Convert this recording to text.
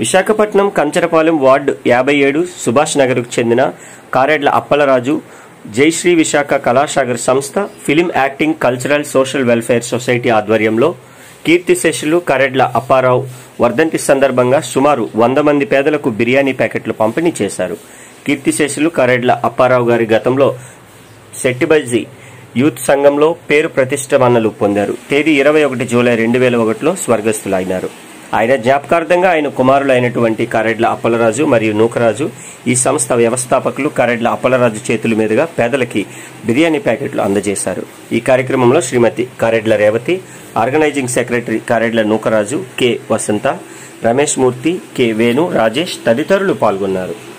Visakhapatnam Kancharapalem ward యాభై ఏడు సుభాష్ నగర్కు చెందిన కారెడ్ల అప్పలరాజు జైశ్రీ విశాఖ కళాసాగర్ సంస్థ film acting cultural social welfare society ఆధ్వర్యంలో కీర్తిశేషులు కరెడ్ల అప్పారావు వర్ధంతి సందర్భంగా సుమారు వంద మంది పేదలకు బిర్యానీ ప్యాకెట్లు పంపిణీ చేశారు కీర్తిశేషులు కరెడ్ల అప్పారావు గారి గతంలో సెట్టిబజ్జీ యూత్ సంఘంలో పేరు ప్రతిష్టమన్నలు పొందారు తేదీ ఇరవై ఒకటి జూలై రెండు వేల ఒకటిలో స్వర్గస్థులైనారు ఆయన జ్ఞాపకార్థంగా ఆయన కుమారులైనటువంటి కరెడ్ల అప్పలరాజు మరియు నూకరాజు ఈ సంస్థ వ్యవస్థాపకులు కరెడ్ల అప్పలరాజు చేతుల మీదుగా పేదలకి బిర్యానీ ప్యాకెట్లు అందజేశారు ఈ కార్యక్రమంలో Srimati Karedla Revathi organizing secretary Karedla Nookaraju K Vasantha Ramesh Murthy K Venu Rajesh తదితరులు పాల్గొన్నారు